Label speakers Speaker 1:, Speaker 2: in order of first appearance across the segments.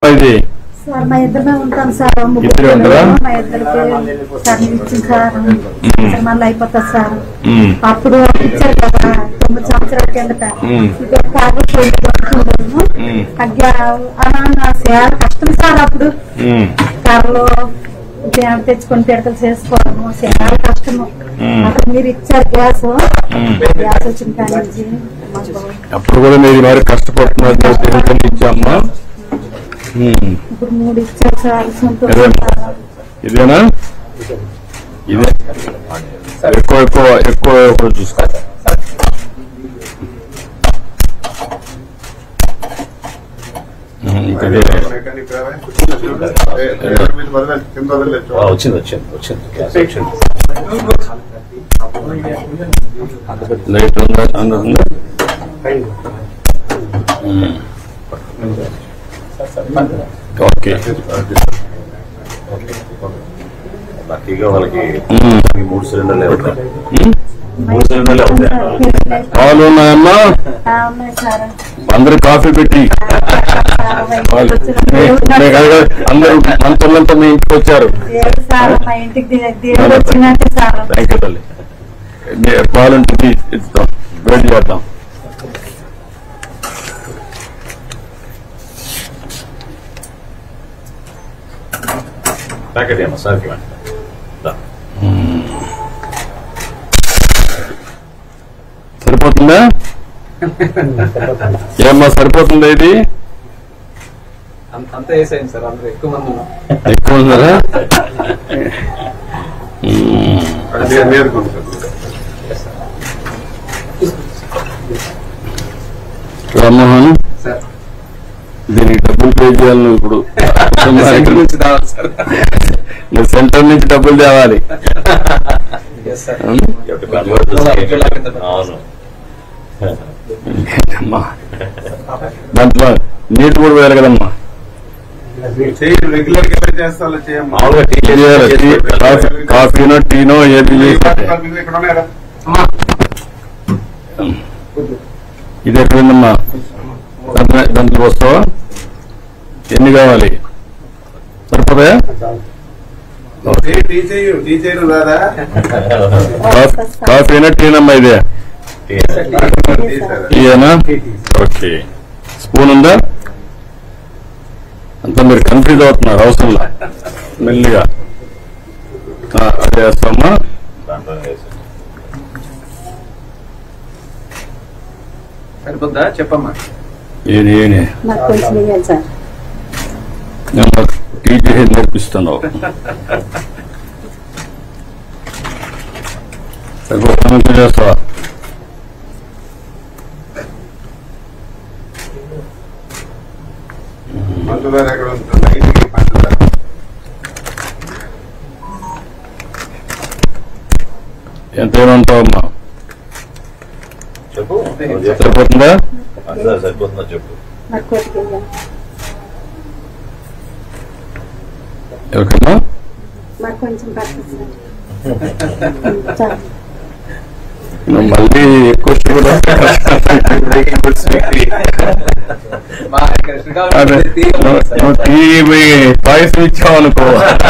Speaker 1: ఇది
Speaker 2: సార్ మా ఇద్దరమే ఉంటాం సార్ ముగ్గురు
Speaker 1: ఇద్దరే ఉంటారా?
Speaker 2: పిల్లలు, మా ఇద్దరికి సర్వీస్ ఇచ్చింది సార్ సంవత్సరం మళ్ళీ అయిపోతుంది సార్
Speaker 1: ఉమ్,
Speaker 2: అప్పుడు ఇచ్చారు కదా తొమ్మిది సంవత్సరాల కిందట
Speaker 1: ఉమ్.
Speaker 2: ఇది ఒక కారు పెళ్లి కొనుక్కున్నాము.
Speaker 1: ఉమ్.
Speaker 2: అగ్గ అనాన్న చాలా కష్టం సార్ అప్పుడు
Speaker 1: ఉమ్,
Speaker 2: కారులో బియ్యం తెచ్చుకొని పిడకలు చేసుకోవడము చాలా కష్టము
Speaker 1: ఉమ్.
Speaker 2: అప్పుడు మీరు ఇచ్చారు గ్యాస్
Speaker 1: ఉమ్.
Speaker 2: గ్యాస్ వచ్చిన కాడి నుంచి మాకు
Speaker 1: అప్పుడు కూడా మీరు మరి కష్టపడుతున్నారు దేవుడికి ఇచ్చామ్మా ఉమ్,
Speaker 2: ఇప్పుడు మూడు ఇచ్చారు సార్ సంతోషం
Speaker 1: అదేమ్మా.
Speaker 2: సార్.
Speaker 1: ఇదేనా ఇదే ఎక్కువ ఎక్కువ ఎక్కువ ఎక్కువ చూసుకో ఉమ్, ఇంకా ఇదే.
Speaker 3: ఆ, వచ్చింది వచ్చింది వచ్చింది గ్యాస్ వచ్చింది
Speaker 1: లైట్ ఉందా అందరూ ఉందా ఉమ్. ఓకే
Speaker 3: లక్కీగా వాళ్ళకి
Speaker 1: ఉమ్.
Speaker 3: ఈ మూడు సిలిండర్లే ఉంటాయి
Speaker 1: ఉమ్.
Speaker 3: మూడు సిలిండర్లే ఉంటాయి
Speaker 2: సార్,
Speaker 1: పాలు ఉన్నాయమ్మా
Speaker 2: ఆ, ఉన్నాయి సార్
Speaker 1: అందరు కాఫీ పెట్టి వాళ్ళు- మే- కాదు కాదు, అందరూ మంత్రులంతా మీ ఇంటికి వచ్చారు
Speaker 2: దేవుడు సార్ మా ఇంటికి దే- దేవుడు వచ్చినట్టే సార్
Speaker 1: థ్యాంక్ యూ తల్లి నే- పాలుంటికి ఇస్తాం వేడి చేద్దాం
Speaker 3: ప్యాకెట్ ఏమో సార్కి ఇవ్వండి దా.
Speaker 1: సరిపోతుందా ఏమ్మా సరిపోతుందా ఇది
Speaker 4: అంత అంతా వేసేయండి సార్ అందరూ ఎక్కువ మంది ఉన్నాం
Speaker 1: ఎక్కువ ఉందా రామ్మోహన్
Speaker 4: సార్
Speaker 1: దీనికి డబ్బులు పే చేయాలి నువ్వు ఇప్పుడు
Speaker 4: సెంటర్ నుంచి రావాలి సార్
Speaker 1: నువ్వు సెంటర్ నుంచి డబ్బులు తేవాలి
Speaker 4: ఎస్ సార్
Speaker 1: ఉం?
Speaker 3: You have to convert this
Speaker 4: అవును,
Speaker 3: game.
Speaker 4: అవును.
Speaker 3: అవును
Speaker 1: అమ్మా. దాంట్లో నీటి కూడా వేయాలి కదమ్మా
Speaker 5: రెగ్యులర్ గా చేస్తా చేయమ్మా
Speaker 3: మామూలుగా టీ
Speaker 1: ఏది చేయాలి? టీ, కాఫీ కాఫీనో టీనో ఏది చేసి
Speaker 5: ఇక్కడ ఉన్నాయా
Speaker 1: ఇది ఎక్కడుందమ్మా దాంట్లో దాంట్లో వస్తావా ఎన్ని కావాలి సరిపోతాయా
Speaker 5: టీ చేయు టీ చేయరు రాదా
Speaker 1: కాఫీ- కాఫీనా టీనమ్మా ఇదే
Speaker 3: టీ.
Speaker 5: టీ సార్
Speaker 1: ఇదేనా ఓకే స్పూన్ ఉందా అంతా మీరు కన్ఫ్యూజ్ అవుతున్నారు అవసరంలా మెల్లిగా ఆ, అదే వేస్తామా
Speaker 3: దాంట్లో వేసి.
Speaker 4: సరిపోద్దా చెప్పమ్మా
Speaker 1: ఏది ఏని
Speaker 2: నాకు కొంచెం వేయాలి సార్
Speaker 1: నేను టీ చేసి నేర్పిస్తున్నావు సరిపోతుంది చేస్తావా
Speaker 5: పంచదార ఎక్కడ ఉంటుంది ఇంటికి పంచదార
Speaker 1: ఎంత ఏమంటావమ్మా
Speaker 3: చెప్పు నువ్వు చెప్పు.
Speaker 1: సరిపోతుందా
Speaker 3: అందరూ సరిపోతుందో చెప్పు
Speaker 2: నాకు కొంచెం వేయాలి
Speaker 1: ఎవరికమ్మా
Speaker 2: నాకు కొంచెం పడుతుంది సార్ చాలు.
Speaker 1: నువ్వు మళ్ళీ ఎక్కువ షుగర్
Speaker 4: మా ఇక్కడ శ్రీకాకుళం
Speaker 1: అదే
Speaker 4: టీ
Speaker 1: నువ్వు నువ్వు టీ పాయసం ఇచ్చావు అనుకో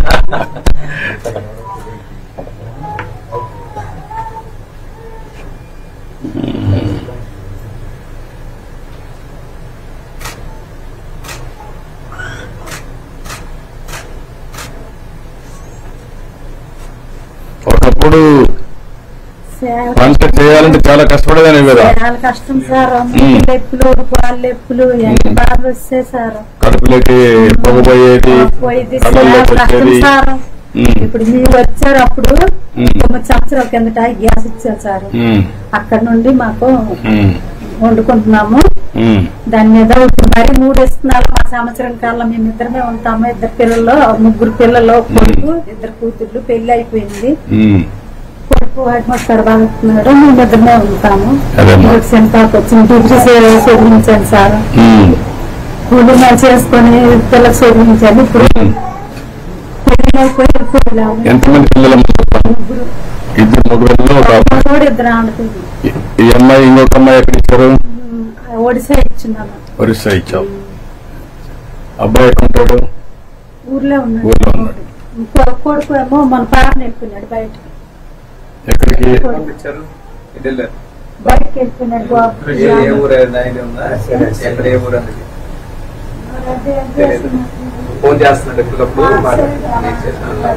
Speaker 1: ఒకప్పుడు
Speaker 2: చాలా
Speaker 1: వంట చేయాలంటే చాలా కష్టపడేదాన్ని కదా
Speaker 2: చాలా కష్టం సార్
Speaker 1: మ్మ్.
Speaker 2: లెప్పులు పాలు లెప్పులు ఎంత
Speaker 1: మ్మ్.
Speaker 2: బాగా వస్తాయి సార్
Speaker 1: కడుపులోకి పొగపోయేది
Speaker 2: పోయింది
Speaker 1: కళ్ళల్లోకి
Speaker 2: కష్టం
Speaker 1: వచ్చేది
Speaker 2: సార్
Speaker 1: ఉమ్,
Speaker 2: ఇప్పుడు మీరు వచ్చారు అప్పుడు
Speaker 1: మ్మ్.
Speaker 2: తొమ్మిది సంవత్సరాల కిందట గ్యాస్ ఇచ్చారు సార్
Speaker 1: ఉమ్,
Speaker 2: అక్కడ నుండి మాకు
Speaker 1: ఉమ్,
Speaker 2: వండుకుంటున్నాము
Speaker 1: ఉమ్,
Speaker 2: దాని మీద ఇప్పుడు మరి మూడు ఇస్తున్నారు మా సంవత్సరం కాలం మేము ఇద్దరమే ఉంటాము ఇద్దరు పిల్లలు ముగ్గురు పిల్లలు కొడుకు ఇద్దరు కూతుర్లు పెళ్లి అయిపోయింది
Speaker 1: ఉమ్.
Speaker 2: కొడుకు హెడ్మాస్టర్ బాగుతున్నాడు మేము ఇద్దరమే ఉంటాము
Speaker 1: అదేమ్మా.
Speaker 2: ఇప్పుడు సెంటాకి వచ్చిన డిగ్రీ చే- చదివించాను సార్
Speaker 1: ఉమ్,
Speaker 2: కూలి పని చేసుకొని పిల్లలు చదివించాను ఇప్పుడు
Speaker 1: ఉమ్.
Speaker 2: పెళ్లి అయిపోయి వెళ్ళిపోయాము.
Speaker 1: ఎంతమంది పిల్లలమ్మ
Speaker 2: ముగ్గురు
Speaker 1: ఇద్దరు మగపిల్లలు ఒక అబ్బాయి.
Speaker 2: కూడా ఇద్దరు ఆడుతుంది
Speaker 1: ఈ- ఈ అమ్మాయి ఇంకొక అమ్మాయి ఎక్కడ ఇచ్చారు
Speaker 2: ఒడిశా ఇచ్చిందన్న
Speaker 1: ఒరిస్సా ఇచ్చావు అబ్బాయి ఎక్కడ ఉంటాడు
Speaker 2: ఊర్లో ఉన్నాడు
Speaker 1: ఊర్లో ఉన్నాడు.
Speaker 2: ఇంకో కొడుకు ఏమో మన పాపని వెళ్ళిపోయినాడు బయటకి
Speaker 1: ఎక్కడికి
Speaker 4: పంపించారు ఇటు వెళ్ళారు
Speaker 2: బయటకి వెళ్ళిపోయినాడు బాబు
Speaker 4: ఏ ఏ ఊరు ఏదైనా ఐడియా ఉందా ఎక్కడ ఏ ఊరు అనేది
Speaker 2: అదే
Speaker 4: తెలియదు. ఫోన్ చేస్తున్నాడు ఎప్పటికప్పుడు మాట నీకు చేసిన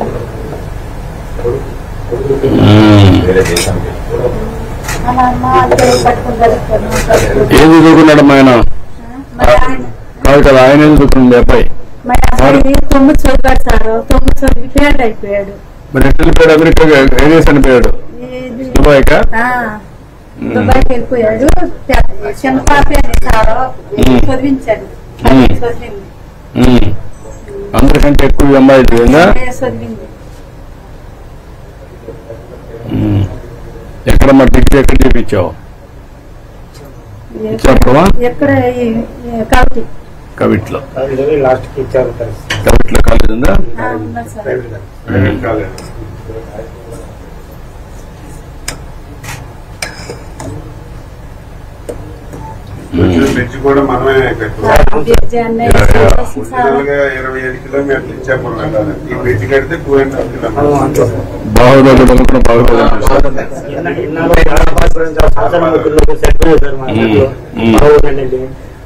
Speaker 3: వేరే దేశానికి
Speaker 2: అలా అమ్మ అదే పట్టుకుని జరుగుతాను
Speaker 1: ఏం చదువుకున్నాడు ఆయన
Speaker 2: మరి ఆయన
Speaker 1: కాదు కదా ఆయన ఏం చదువుకున్నాడు మీ అబ్బాయి
Speaker 2: మరి అబ్బాయి తొమ్మిది చదివాడు సార్ తొమ్మిది చదివి ఫెయిల్ అయిపోయాడు
Speaker 1: మరి ఎట్లా వెళ్ళిపోయాడు అమెరికా ఏం చేసి చనిపోయాడు
Speaker 2: ఇది
Speaker 1: దుబాయ్కా
Speaker 2: ఆ, దుబాయ్కి వెళ్ళిపోయాడు పెద్ద- చిన్న పాప అని సార్
Speaker 1: ఉమ్.
Speaker 2: చదివించాడు
Speaker 1: ఉమ్.
Speaker 2: చదివింది
Speaker 1: ఉమ్. అందరికంటే ఎక్కువ ఈ అమ్మాయి చదివిందా
Speaker 2: అదే చదివింది
Speaker 1: ఉమ్. ఎక్కడ మరి డిగ్రీ ఎక్కడ చేపించావు చెప్పవా?
Speaker 2: ఎక్కడ ఈ- ఈ కాబట్టి
Speaker 1: కవిట్లో
Speaker 6: లాస్ట్ కి ఇచ్చారు పరిస్థితి
Speaker 1: కవిట్లో కాలేజ్ ఉందా
Speaker 2: ఆ, ఉన్నది సార్
Speaker 5: ప్రైవేట్ కాలేజ్ వచ్చిన బ్రిడ్జ్ కూడా మనమే కట్టుకోవాలి
Speaker 2: బ్రిడ్జి అన్నయ్య చేసేసి సార్
Speaker 5: ఒరిజినల్ గా ఇరవై ఏడు కిలోమీటర్లు ఇచ్చాపురం వెళ్ళాలి ఈ బ్రిడ్జ్ కడితే two and half kilometres
Speaker 1: Baahubali కూడా బాహుబలి
Speaker 6: ఇన్నాళ్ళు చాలా సంవత్సరాల గురించి సెట్ సార్ మా
Speaker 1: ఉమ్.
Speaker 6: ఇంట్లో
Speaker 1: ఉమ్.
Speaker 6: బాగుందండి